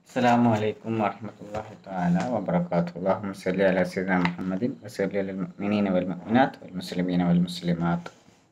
السلام عليكم ورحمة الله تعالى وبركاته اللهم صل على سيدنا محمد وصل على المؤمنين والمؤمنات والمسلمين والمسلمات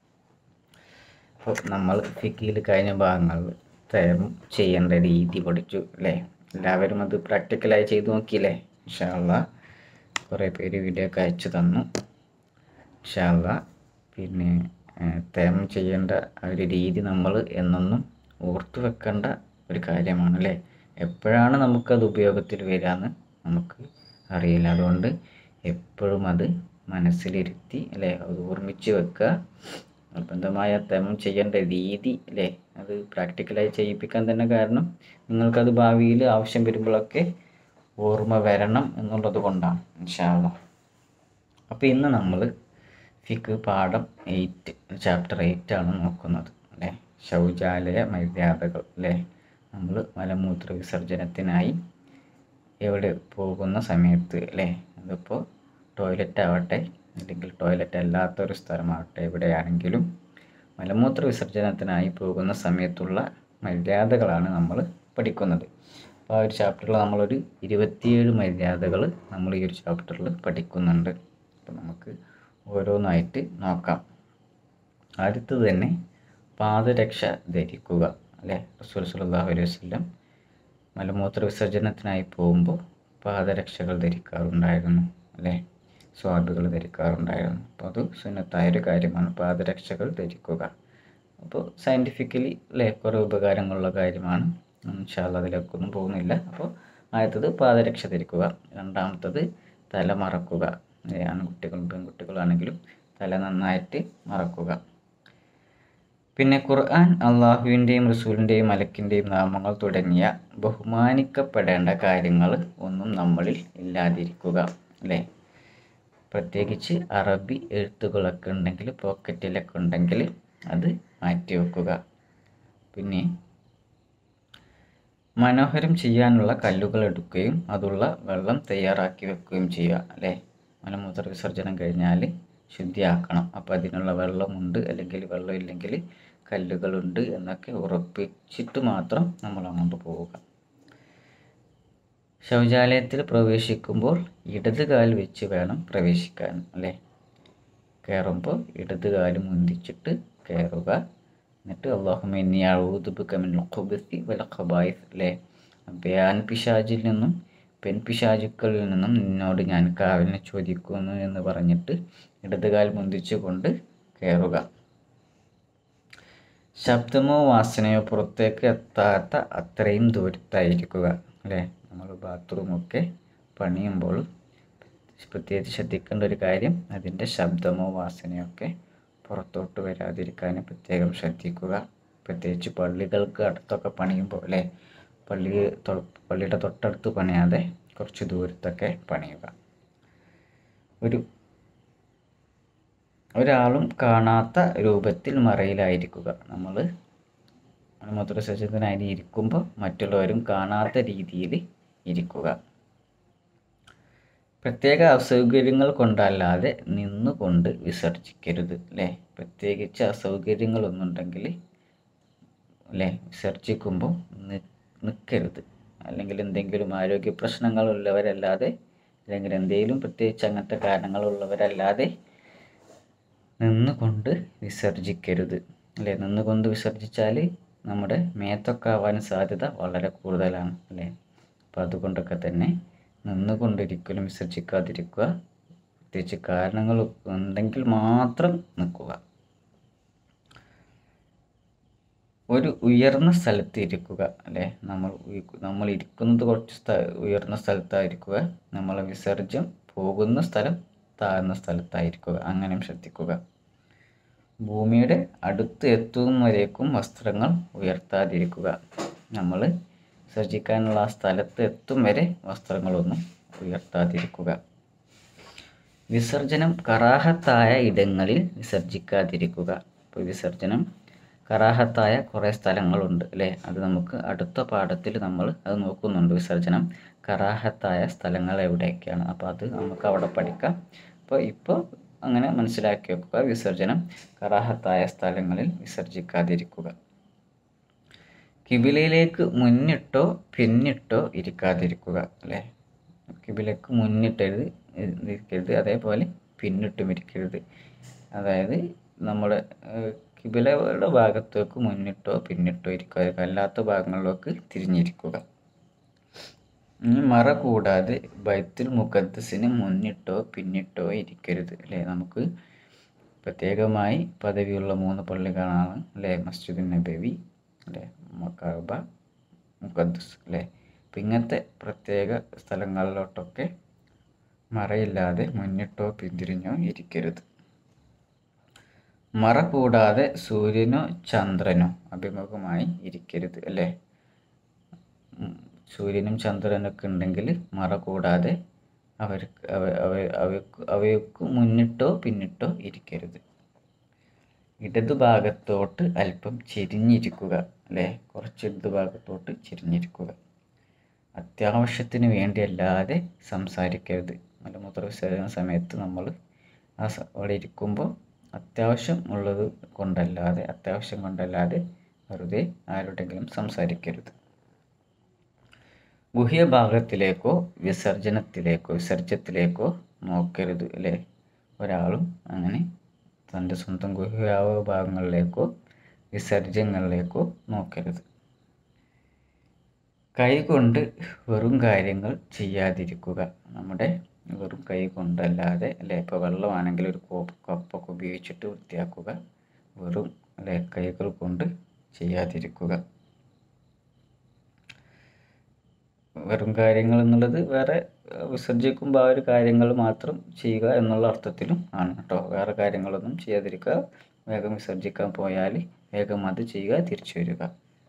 അപ്പോൾ നമ്മൾ ഫിക്കിയിൽ കഴിഞ്ഞ ഭാഗങ്ങളിൽ തയ്യാറും ചെയ്യേണ്ട രീതി പഠിച്ചു അല്ലേ എല്ലാവരും അത് പ്രാക്ടിക്കലായി ചെയ്തു നോക്കിയില്ലേ ഇൻഷാല്ല കുറേ പേര് വീഡിയോ ഒക്കെ അയച്ചു തന്നു ഇൻഷാല്ല പിന്നെ തേമം ചെയ്യേണ്ട ആ ഒരു രീതി നമ്മൾ എന്നൊന്നും ഓർത്തു വെക്കേണ്ട ഒരു കാര്യമാണ് അല്ലേ എപ്പോഴാണ് നമുക്കത് ഉപയോഗത്തിൽ വരികയെന്ന് നമുക്ക് അറിയില്ല അതുകൊണ്ട് എപ്പോഴും അത് മനസ്സിലിരുത്തി അല്ലേ അത് ഓർമ്മിച്ച് വെക്കുക നിർബന്ധമായ തേമം ചെയ്യേണ്ട രീതി അല്ലേ അത് പ്രാക്ടിക്കലായി ചെയ്യിപ്പിക്കാൻ തന്നെ കാരണം നിങ്ങൾക്കത് ഭാവിയിൽ ആവശ്യം വരുമ്പോഴൊക്കെ ഓർമ്മ വരണം എന്നുള്ളത് കൊണ്ടാണ് ഇൻഷാല്ല അപ്പോൾ ഇന്ന് നമ്മൾ ഫിക്ക് പാഠം എയ്റ്റ് ചാപ്റ്റർ എയ്റ്റ് ആണ് നോക്കുന്നത് അല്ലേ ശൗചാലയ മര്യാദകൾ അല്ലേ നമ്മൾ മലമൂത്ര വിസർജനത്തിനായി എവിടെ പോകുന്ന സമയത്ത് അല്ലേ അതിപ്പോൾ ടോയ്ലറ്റ് ആവട്ടെ അല്ലെങ്കിൽ ടോയ്ലറ്റ് അല്ലാത്തൊരു സ്ഥലമാവട്ടെ എവിടെയാണെങ്കിലും മലമൂത്ര വിസർജനത്തിനായി പോകുന്ന സമയത്തുള്ള മര്യാദകളാണ് നമ്മൾ പഠിക്കുന്നത് അപ്പോൾ ആ ഒരു ചാപ്റ്ററിൽ നമ്മളൊരു ഇരുപത്തിയേഴ് മര്യാദകൾ നമ്മൾ ഈ ഒരു ചാപ്റ്ററിൽ പഠിക്കുന്നുണ്ട് അപ്പോൾ നമുക്ക് ഓരോന്നായിട്ട് നോക്കാം ആദ്യത്തത് തന്നെ പാദരക്ഷ ധരിക്കുക അല്ലേ റസൂൽ സല്ലല്ലാഹു അലൈഹി വസല്ലം മലമൂത്ര വിസർജനത്തിനായി പോകുമ്പോൾ പാദരക്ഷകൾ ധരിക്കാറുണ്ടായിരുന്നു അല്ലേ സ്വാദുകൾ ധരിക്കാറുണ്ടായിരുന്നു അപ്പോൾ അത് സുന്നത്തായൊരു കാര്യമാണ് പാദരക്ഷകൾ ധരിക്കുക അപ്പോൾ സയൻറ്റിഫിക്കലി അല്ലേ കുറേ ഉപകാരങ്ങളുള്ള കാര്യമാണ് ഇൻഷാല്ല അതിലേക്കൊന്നും പോകുന്നില്ല അപ്പോൾ ആദ്യത്തത് പാദരക്ഷ ധരിക്കുക രണ്ടാമത്തത് തല മറക്കുക ആൺകുട്ടികളും പെൺകുട്ടികളാണെങ്കിലും തല നന്നായിട്ട് മറക്കുക പിന്നെ ഖുർആൻ അള്ളാഹുവിൻ്റെയും റസൂലിൻ്റെയും മലക്കിൻ്റെയും നാമങ്ങൾ തുടങ്ങിയ ബഹുമാനിക്കപ്പെടേണ്ട കാര്യങ്ങൾ ഒന്നും നമ്മളിൽ ഇല്ലാതിരിക്കുക അല്ലേ പ്രത്യേകിച്ച് അറബി എഴുത്തുകളൊക്കെ ഉണ്ടെങ്കിൽ പോക്കറ്റിലൊക്കെ ഉണ്ടെങ്കിൽ അത് മാറ്റി വെക്കുക പിന്നെ മനോഹരം ചെയ്യാനുള്ള കല്ലുകൾ എടുക്കുകയും അതുള്ള വെള്ളം തയ്യാറാക്കി വെക്കുകയും ചെയ്യുക അല്ലേ മലമൂത്ര വിസർജനം കഴിഞ്ഞാൽ ശുദ്ധിയാക്കണം അപ്പോൾ അതിനുള്ള വെള്ളമുണ്ട് അല്ലെങ്കിൽ വെള്ളം ഇല്ലെങ്കിൽ കല്ലുകളുണ്ട് എന്നൊക്കെ ഉറപ്പിച്ചിട്ട് മാത്രം നമ്മൾ അങ്ങോട്ട് പോവുക ശൗചാലയത്തിൽ പ്രവേശിക്കുമ്പോൾ ഇടത് കാൽ വെച്ച് വേണം പ്രവേശിക്കാൻ അല്ലേ കയറുമ്പോൾ ഇടത് കാല് മുന്തിച്ചിട്ട് കയറുക എന്നിട്ട് അള്ളാഹുമെന്നി അഴൂതുബിക്കമിൻ ഖുബത്തി വല ഖബായിഫ് അല്ലേ ബയാൻ പിശാജിൽ നിന്നും പെൺ പിശാചുക്കളിൽ നിന്നും നിന്നോട് ഞാൻ കാവലിനെ ചോദിക്കുന്നു എന്ന് പറഞ്ഞിട്ട് ഇടതുകാൽ മുന്തിച്ചുകൊണ്ട് കയറുക ശബ്ദമോ വാസനയോ പുറത്തേക്ക് എത്താത്ത അത്രയും ദൂരത്തായിരിക്കുക അല്ലേ നമ്മൾ ബാത്റൂമൊക്കെ പണിയുമ്പോൾ പ്രത്യേകിച്ച് ശ്രദ്ധിക്കേണ്ട ഒരു കാര്യം അതിൻ്റെ ശബ്ദമോ വാസനയോ ഒക്കെ പുറത്തോട്ട് വരാതിരിക്കാൻ പ്രത്യേകം ശ്രദ്ധിക്കുക പ്രത്യേകിച്ച് പള്ളികൾക്ക് അടുത്തൊക്കെ പണിയുമ്പോൾ അല്ലേ പള്ളി പള്ളിയുടെ തൊട്ടടുത്ത് പണിയാതെ കുറച്ച് ദൂരത്തൊക്കെ പണിയുക ഒരു ഒരാളും കാണാത്ത രൂപത്തിൽ മറയിലായിരിക്കുക നമ്മൾ മൂത്രസജ്ജത്തിനായി ഇരിക്കുമ്പോൾ മറ്റുള്ളവരും കാണാത്ത രീതിയിൽ ഇരിക്കുക പ്രത്യേക അസൗകര്യങ്ങൾ കൊണ്ടല്ലാതെ നിന്നുകൊണ്ട് വിസർജിക്കരുത് അല്ലേ പ്രത്യേകിച്ച് അസൗകര്യങ്ങളൊന്നുണ്ടെങ്കിൽ അല്ലേ വിസർജിക്കുമ്പോൾ നിൽക്കരുത് അല്ലെങ്കിൽ എന്തെങ്കിലും ആരോഗ്യ പ്രശ്നങ്ങളുള്ളവരല്ലാതെ അല്ലെങ്കിൽ എന്തെങ്കിലും പ്രത്യേകിച്ച് അങ്ങനത്തെ കാരണങ്ങളുള്ളവരല്ലാതെ നിന്നുകൊണ്ട് വിസർജിക്കരുത് അല്ലേ നിന്നുകൊണ്ട് വിസർജിച്ചാൽ നമ്മുടെ മേത്തൊക്കെ ആവാൻ സാധ്യത വളരെ കൂടുതലാണ് അല്ലേ അപ്പോൾ അതുകൊണ്ടൊക്കെ തന്നെ നിന്നുകൊണ്ടൊരിക്കലും വിസർജിക്കാതിരിക്കുക പ്രത്യേകിച്ച് കാരണങ്ങൾ ഉണ്ടെങ്കിൽ മാത്രം നിൽക്കുക ഒരു ഉയർന്ന സ്ഥലത്ത് ഇരിക്കുക അല്ലേ നമ്മൾ നമ്മൾ ഇരിക്കുന്നത് കുറച്ച് സ്ഥ ഉയർന്ന സ്ഥലത്തായിരിക്കുക നമ്മളെ വിസർജ്യം പോകുന്ന സ്ഥലം താഴ്ന്ന സ്ഥലത്തായിരിക്കുക അങ്ങനെയും ശ്രദ്ധിക്കുക ഭൂമിയുടെ അടുത്ത് എത്തും വരേക്കും വസ്ത്രങ്ങൾ ഉയർത്താതിരിക്കുക നമ്മൾ വിസർജിക്കാനുള്ള ആ സ്ഥലത്ത് എത്തും വരെ വസ്ത്രങ്ങളൊന്നും ഉയർത്താതിരിക്കുക വിസർജനം കറാഹത്തായ ഇടങ്ങളിൽ വിസർജിക്കാതിരിക്കുക ഇപ്പോൾ വിസർജനം കറാഹത്തായ കുറേ സ്ഥലങ്ങളുണ്ട് അല്ലേ അത് നമുക്ക് അടുത്ത പാഠത്തിൽ നമ്മൾ അത് നോക്കുന്നുണ്ട് വിസർജനം കറാഹത്തായ സ്ഥലങ്ങൾ എവിടെയൊക്കെയാണ് അപ്പോൾ അത് നമുക്ക് അവിടെ പഠിക്കാം അപ്പോൾ ഇപ്പോൾ അങ്ങനെ മനസ്സിലാക്കി വെക്കുക വിസർജനം കറാഹത്തായ സ്ഥലങ്ങളിൽ വിസർജിക്കാതിരിക്കുക കിബിലയിലേക്ക് മുന്നിട്ടോ പിന്നിട്ടോ ഇരിക്കാതിരിക്കുക അല്ലേ കിബിലക്ക് മുന്നിട്ടരുത് ഇരിക്കരുത് അതേപോലെ പിന്നിട്ടും ഇരിക്കരുത് അതായത് നമ്മുടെ ഏഹ്, കിബിലയുടെ ഭാഗത്തേക്ക് മുന്നിട്ടോ പിന്നിട്ടോ ഇരിക്കുക അല്ലാത്ത ഭാഗങ്ങളിലേക്ക് തിരിഞ്ഞിരിക്കുക ഇനി മറ കൂടാതെ ബൈത്തുൽ മുഖദ്സിന് മുന്നിട്ടോ പിന്നിട്ടോ ഇരിക്കരുത് അല്ലേ നമുക്ക് പ്രത്യേകമായി പദവിയുള്ള മൂന്ന് പള്ളികളാണ് അല്ലേ മസ്ജിദ് നബവി അല്ലേ മക്കാബ മുഖദ്സ് അല്ലേ അപ്പം ഇങ്ങനത്തെ പ്രത്യേക സ്ഥലങ്ങളിലോട്ടൊക്കെ മറയില്ലാതെ മുന്നിട്ടോ പിന്തിരിഞ്ഞോ ഇരിക്കരുത് മറ കൂടാതെ സൂര്യനോ ചന്ദ്രനോ അഭിമുഖമായി ഇരിക്കരുത് അല്ലേ ഉം, സൂര്യനും ചന്ദ്രനൊക്കെ ഉണ്ടെങ്കിൽ മറ കൂടാതെ അവർക്ക് അവ അവ അവയ്ക്ക് അവയ്ക്ക് മുന്നിട്ടോ പിന്നിട്ടോ ഇരിക്കരുത് ഇടതു ഭാഗത്തോട്ട് അല്പം ചെരിഞ്ഞിരിക്കുക അല്ലേ കുറച്ച് ഇടതു ഭാഗത്തോട്ട് ചെരിഞ്ഞിരിക്കുക അത്യാവശ്യത്തിന് വേണ്ടിയല്ലാതെ സംസാരിക്കരുത് മലമൂത്ര വിസർജന സമയത്ത് നമ്മൾ ആ സ- അവിടെ ഇരിക്കുമ്പോൾ അത്യാവശ്യം ഉള്ളത് കൊണ്ടല്ലാതെ അത്യാവശ്യം കൊണ്ടല്ലാതെ വെറുതെ ആരോടെങ്കിലും സംസാരിക്കരുത് ഗുഹ്യ ഭാഗത്തിലേക്കോ വിസർജനത്തിലേക്കോ വിസർജ്യത്തിലേക്കോ നോക്കരുത് അല്ലേ ഒരാളും അങ്ങനെ തൻ്റെ സ്വന്തം ഗുഹ്യാവ ഭാഗങ്ങളിലേക്കോ വിസർജ്യങ്ങളിലേക്കോ നോക്കരുത് കൈകൊണ്ട് വെറും കാര്യങ്ങൾ ചെയ്യാതിരിക്കുക നമ്മുടെ വെറും കൈ കൊണ്ടല്ലാതെ അല്ലെ ഇപ്പോൾ വെള്ളമാണെങ്കിൽ ഒരു കോപ്പ് കപ്പൊക്കെ ഉപയോഗിച്ചിട്ട് വൃത്തിയാക്കുക വെറും അല്ലെ കൈകൾ കൊണ്ട് ചെയ്യാതിരിക്കുക വെറും കാര്യങ്ങൾ എന്നുള്ളത് വേറെ ഏഹ്, വിസർജിക്കുമ്പോൾ ആ ഒരു കാര്യങ്ങൾ മാത്രം ചെയ്യുക എന്നുള്ള അർത്ഥത്തിലും ആണ് കേട്ടോ വേറെ കാര്യങ്ങളൊന്നും ചെയ്യാതിരിക്കുക വേഗം വിസർജിക്കാൻ പോയാൽ വേഗം അത് ചെയ്യുക തിരിച്ചു വരിക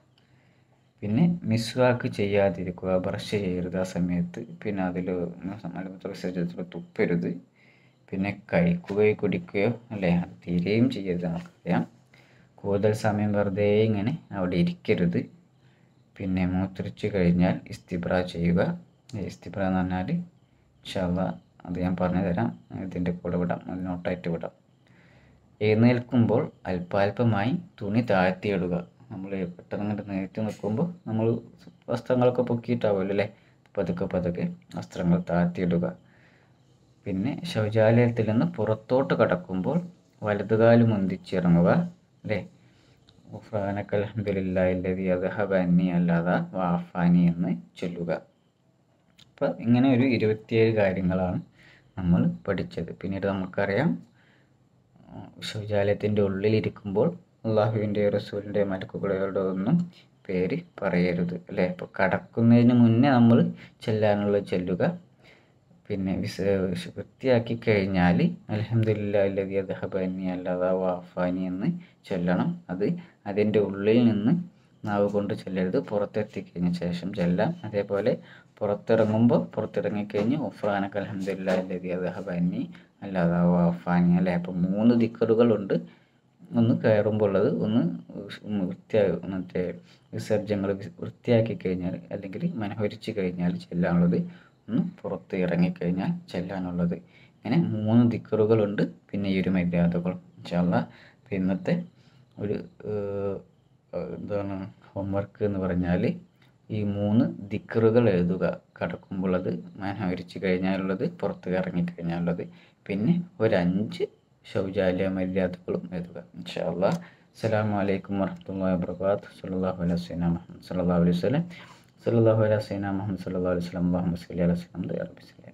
പിന്നെ മിസ്വാക്ക് ചെയ്യാതിരിക്കുക ബ്രഷ് ചെയ്യരുത് ആ സമയത്ത് പിന്നെ അതിൽ മലമൂത്ര വിസർജനത്തിൽ തുപ്പരുത് പിന്നെ കഴിക്കുകയോ കുടിക്കുകയോ അല്ലേ അത് തീരെയും ചെയ്യരുത് നമുക്കറിയാം കൂടുതൽ സമയം വെറുതെ ഇങ്ങനെ അവിടെ ഇരിക്കരുത് പിന്നെ മൂത്രിച്ച് കഴിഞ്ഞാൽ ഇസ്തിബ്ര ചെയ്യുക ഈ ഇസ്തിബ്ര എന്ന് പറഞ്ഞാൽ ഇൻഷാല്ല അത് ഞാൻ പറഞ്ഞു തരാം ഇതിൻ്റെ കൂടെ വിടാം അത് നോട്ടായിട്ട് വിടാം എഴുന്നേൽക്കുമ്പോൾ അല്പാൽപമായി തുണി താഴ്ത്തിയിടുക നമ്മൾ പെട്ടെന്ന് ഇങ്ങോട്ട് നേരിട്ട് നിൽക്കുമ്പോൾ നമ്മൾ വസ്ത്രങ്ങളൊക്കെ പൊക്കിയിട്ടാവുമല്ലോ അല്ലേ പതുക്കെ പതുക്കെ വസ്ത്രങ്ങൾ താഴ്ത്തിയിടുക പിന്നെ ശൗചാലയത്തിൽ നിന്ന് പുറത്തോട്ട് കടക്കുമ്പോൾ വലതുകാല് മുന്തിച്ചിറങ്ങുക അല്ലേ ഉഫ്രാനക്ക് അൽഹംദുലില്ലാഹില്ലദി അദ്ഹബ അന്നി അല്ലാതെ വാഫാനി എന്ന് ചൊല്ലുക അപ്പോൾ ഇങ്ങനെ ഒരു ഇരുപത്തിയേഴ് കാര്യങ്ങളാണ് നമ്മൾ പഠിച്ചത് പിന്നീട് നമുക്കറിയാം ഉം, ശൗചാലയത്തിൻ്റെ ഉള്ളിലിരിക്കുമ്പോൾ അള്ളാഹുവിൻ്റെ റസൂലിൻ്റെ മലക്കുകളുടെ ഒന്നും പേര് പറയരുത് അല്ലേ അപ്പോൾ കടക്കുന്നതിന് മുന്നേ നമ്മൾ ചെല്ലാനുള്ള ചെല്ലുക പിന്നെ വിസ വൃത്തിയാക്കി കഴിഞ്ഞാൽ അലഹമില്ലാല്ലതി അദ്ഹബനി അല്ലാതെ വാഫാനി എന്ന് ചൊല്ലണം അത് അതിൻ്റെ ഉള്ളിൽ നിന്ന് നാവ് കൊണ്ട് ചൊല്ലരുത് പുറത്തെത്തിക്കഴിഞ്ഞ ശേഷം ചെല്ലാം അതേപോലെ പുറത്തിറങ്ങുമ്പോൾ പുറത്തിറങ്ങിക്കഴിഞ്ഞ് ഉഫ്രാനക്ക് അലഹമില്ലാല്ലതി അദ്ഹബനി അല്ലാതെ വാഫാനി അല്ലേ അപ്പോൾ മൂന്ന് ദിക്കറുകളുണ്ട് ഒന്ന് കയറുമ്പോൾ ഉള്ളത് ഒന്ന് വൃത്തിയാ മറ്റേ വിസർജ്യങ്ങൾ വൃത്തിയാക്കി കഴിഞ്ഞാൽ അല്ലെങ്കിൽ മനോഹരിച്ച് കഴിഞ്ഞാൽ ചെല്ലാനുള്ളത് ഒന്ന് പുറത്ത് ഇറങ്ങിക്കഴിഞ്ഞാൽ ചെല്ലാനുള്ളത് ഇങ്ങനെ മൂന്ന് ദിക്കറുകളുണ്ട് പിന്നെ ഈ ഒരു മര്യാദകളും ഇൻഷാല്ല അപ്പോൾ ഇന്നത്തെ ഒരു ഏഹ്, ഏഹ്, എന്താണ് ഹോംവർക്ക് എന്ന് പറഞ്ഞാൽ ഈ മൂന്ന് ദിക്കറുകൾ എഴുതുക കടക്കുമ്പോഴത് മനോഹരിച്ച് കഴിഞ്ഞാലുള്ളത് പുറത്ത് ഇറങ്ങിക്കഴിഞ്ഞാലുള്ളത് പിന്നെ ഒരു അഞ്ച് ശൗചാലയ മര്യാദകളും എഴുതുക ഇൻഷാല്ല അസ്സലാമു അലൈക്കും വറഹ്മത്തുള്ളാഹി വബറകാതുഹു സല്ലല്ലാഹു അലൈഹി വസല്ലം സല്ലല്ലാഹു അലൈഹി വസല്ലം സല്ലല്ലാഹു അലൈഹി വസല്ലം മുഹമ്മദ് സല്ലല്ലാഹു അലൈഹി വസല്ലം അല്ലാഹുമ്മ സ്വല്ലി അലാ സയ്യിദിനാ മുഹമ്മദ് യാ റബ്ബി സ്വല്ലി